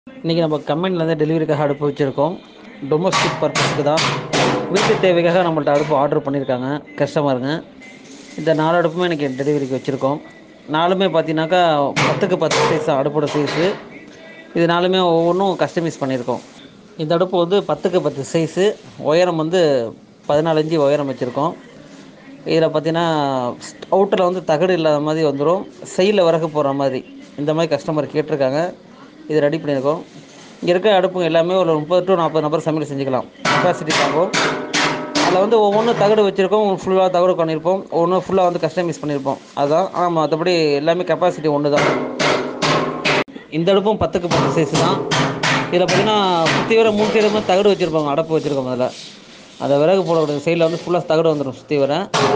இன்றைக்கி நம்ம கம்பெனிலேருந்து டெலிவரிக்காக அடுப்பு வச்சுருக்கோம் டொமஸ்டிக் பர்பஸ்க்கு தான் வீட்டு தேவைக்காக நம்மள்ட்ட அடுப்பு ஆர்டர் பண்ணியிருக்காங்க கஸ்டமருங்க இந்த நாலு அடுப்புமே இன்றைக்கி டெலிவரிக்கு வச்சுருக்கோம் நாலுமே பார்த்தீங்கன்னாக்கா பத்துக்கு பத்து சைஸ் அடுப்போட சைஸு இது நாலுமே ஒவ்வொன்றும் கஸ்டமைஸ் பண்ணியிருக்கோம் இந்த அடுப்பு வந்து பத்துக்கு பத்து சைஸு உயரம் வந்து பதினாலு இன்ச்சு உயரம் வச்சுருக்கோம் இதில் பார்த்தீங்கன்னா அவுட்டரில் வந்து தகடு இல்லாத மாதிரி வந்துடும் சைடில் விறகு போடுற மாதிரி இந்த மாதிரி கஸ்டமர் கேட்டிருக்காங்க இது ரெடி பண்ணியிருக்கோம் இங்கே இருக்க அடுப்புங்க எல்லாமே ஒரு முப்பது டு நாற்பது நபர் சமையல் செஞ்சுக்கலாம் கெப்பாசிட்டி தாங்கும் அதில் வந்து ஒவ்வொன்றும் தகடு வச்சுருக்கோம் ஃபுல்லாக தகடு பண்ணியிருப்போம் ஒவ்வொன்றும் ஃபுல்லாக வந்து கஸ்டமைஸ் பண்ணியிருப்போம் அதுதான் ஆனால் மற்றபடி எல்லாமே கெப்பாசிட்டி ஒன்று தான் இந்த அடுப்பும் பத்துக்கு பத்து சைஸ் தான் இதில் பார்த்தீங்கன்னா சுற்றி வர மூணு சைடுமே தகடு வச்சுருப்பாங்க அடப்பு வச்சுருக்கோம் அதில் அந்த விறகு போடக்கூடிய சைடில் வந்து ஃபுல்லாக தகடு வந்துடும் சுற்றி வர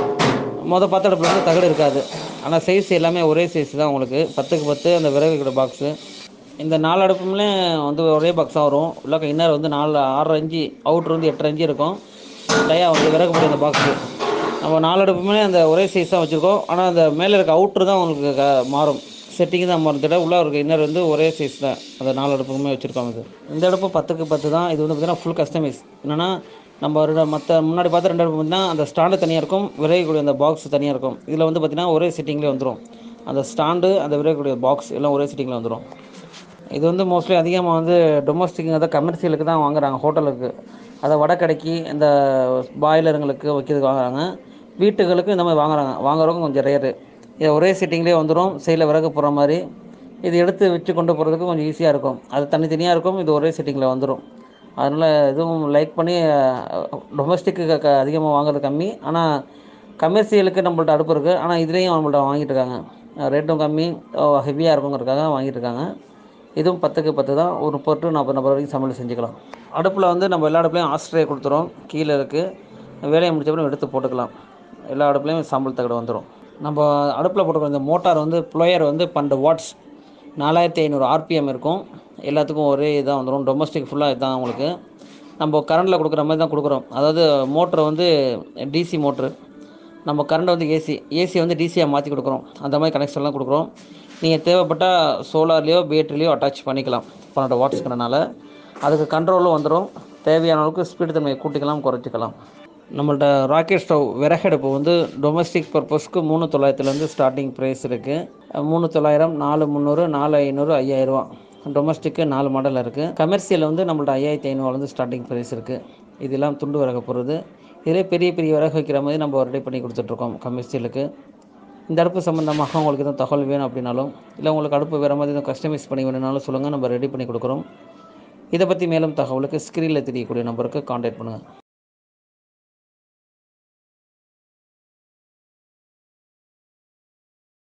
மொதல் பத்து அடுப்பில் வந்து தகடு இருக்காது ஆனால் சைஸ் எல்லாமே ஒரே சைஸ் தான் உங்களுக்கு பத்துக்கு பத்து அந்த விறகு பாக்ஸு இந்த நாலு அடுப்புமே வந்து ஒரே பாக்ஸாக வரும் உள்ளக்க இன்னர் வந்து நாலு ஆறரை இன்ச்சு அவுட்ரு வந்து எட்டரை இன்ச்சு இருக்கும் டயா வந்து விறகு போட்டு அந்த பாக்ஸு நம்ம நாலு அடுப்புமே அந்த ஒரே சைஸ் தான் வச்சுருக்கோம் ஆனால் அந்த மேலே இருக்க அவுட்ரு தான் உங்களுக்கு க மாறும் செட்டிங் தான் மாறும் தவிர உள்ளே இருக்க இன்னர் வந்து ஒரே சைஸ் தான் அந்த நாலு அடுப்புக்குமே வச்சுருக்கோம் இது இந்த அடுப்பு பத்துக்கு பத்து தான் இது வந்து பார்த்திங்கன்னா ஃபுல் கஸ்டமைஸ் என்னென்னா நம்ம ஒரு மற்ற முன்னாடி பார்த்த ரெண்டு அடுப்பு பார்த்தீங்கன்னா அந்த ஸ்டாண்டு தனியாக இருக்கும் விறகுக்கூடிய அந்த பாக்ஸ் தனியாக இருக்கும் இதில் வந்து பார்த்திங்கன்னா ஒரே சிட்டிங்லேயே வந்துடும் அந்த ஸ்டாண்டு அந்த விறகுக்கூடிய பாக்ஸ் எல்லாம் ஒரே சிட்டிங்கில் வந்துடும் இது வந்து மோஸ்ட்லி அதிகமாக வந்து டொமஸ்டிக் அதாவது கமர்ஷியலுக்கு தான் வாங்குறாங்க ஹோட்டலுக்கு அதை வடக்கடைக்கு இந்த பாய்லருங்களுக்கு வைக்கிறதுக்கு வாங்குறாங்க வீட்டுகளுக்கு இந்த மாதிரி வாங்குறாங்க வாங்குறவங்க கொஞ்சம் ரேரு இது ஒரே சிட்டிங்லேயே வந்துடும் சைடில் விறகு போடுற மாதிரி இது எடுத்து வச்சு கொண்டு போகிறதுக்கு கொஞ்சம் ஈஸியாக இருக்கும் அது தனித்தனியாக இருக்கும் இது ஒரே சிட்டிங்கில் வந்துடும் அதனால் இதுவும் லைக் பண்ணி டொமஸ்டிக்கு க அதிகமாக வாங்குறது கம்மி ஆனால் கமர்ஷியலுக்கு நம்மள்ட்ட அடுப்பு இருக்குது ஆனால் இதுலேயும் நம்மள்ட்ட வாங்கிட்டு இருக்காங்க ரேட்டும் கம்மி ஹெவியாக இருக்குங்கிறதுக்காக வாங்கிட்டு இருக்காங்க இதுவும் பத்துக்கு பத்து தான் ஒரு முப்பது டு நாற்பது நபர் வரைக்கும் சமையல் செஞ்சுக்கலாம் அடுப்பில் வந்து நம்ம எல்லா அடுப்புலையும் ஆஸ்ட்ரே கொடுத்துரும் கீழே இருக்குது வேலையை முடிச்ச அப்புறம் எடுத்து போட்டுக்கலாம் எல்லா அடுப்புலையும் சாம்பல் தகடு வந்துடும் நம்ம அடுப்பில் போட்டுக்கிற இந்த மோட்டார் வந்து ப்ளோயர் வந்து பன்னெண்டு வாட்ஸ் நாலாயிரத்தி ஐநூறு ஆர்பிஎம் இருக்கும் எல்லாத்துக்கும் ஒரே இதாக வந்துடும் டொமஸ்டிக் ஃபுல்லாக இதுதான் உங்களுக்கு நம்ம கரண்டில் கொடுக்குற மாதிரி தான் கொடுக்குறோம் அதாவது மோட்ரு வந்து டிசி மோட்ரு நம்ம கரண்ட் வந்து ஏசி ஏசி வந்து டிசியாக மாற்றி கொடுக்குறோம் அந்த மாதிரி கனெக்ஷன்லாம் கொடுக்குறோம் நீங்கள் தேவைப்பட்டால் சோலார்லேயோ பேட்டரிலையோ அட்டாச் பண்ணிக்கலாம் பன்னெண்டு வாட்ஸ்க்கிறனால அதுக்கு கண்ட்ரோலும் வந்துடும் தேவையான அளவுக்கு ஸ்பீடு தன்மையை கூட்டிக்கலாம் குறைச்சிக்கலாம் நம்மள்ட்ட ராக்கெட் ஸ்டவ் விறகடுப்பு வந்து டொமஸ்டிக் பர்பஸ்க்கு மூணு தொள்ளாயிரத்துலேருந்து ஸ்டார்டிங் ப்ரைஸ் இருக்குது மூணு தொள்ளாயிரம் நாலு முந்நூறு நாலு ஐநூறு ஐயாயிரரூவா டொமஸ்டிக்கு நாலு மாடல் இருக்குது கமர்ஷியல் வந்து நம்மள்ட்ட ஐயாயிரத்தி ஐநூறுலேருந்து ஸ்டார்டிங் ப்ரைஸ் இருக்குது இதெல்லாம் துண்டு விறகு போகிறது இதிலே பெரிய பெரிய விறகு வைக்கிற மாதிரி நம்ம ரெடி பண்ணி கொடுத்துட்ருக்கோம் கமர்ஷியலுக்கு இந்த அடுப்பு சம்மந்தமாக உங்களுக்கு எதுவும் தகவல் வேணும் அப்படின்னாலும் இல்லை உங்களுக்கு அடுப்பு வேறு மாதிரி எதுவும் கஸ்டமைஸ் பண்ணி வேணும்னாலும் சொல்லுங்கள் நம்ம ரெடி பண்ணி கொடுக்குறோம் இதை பற்றி மேலும் தகவலுக்கு ஸ்க்ரீனில் தெரியக்கூடிய நம்பருக்கு காண்டாக்ட் பண்ணுங்கள்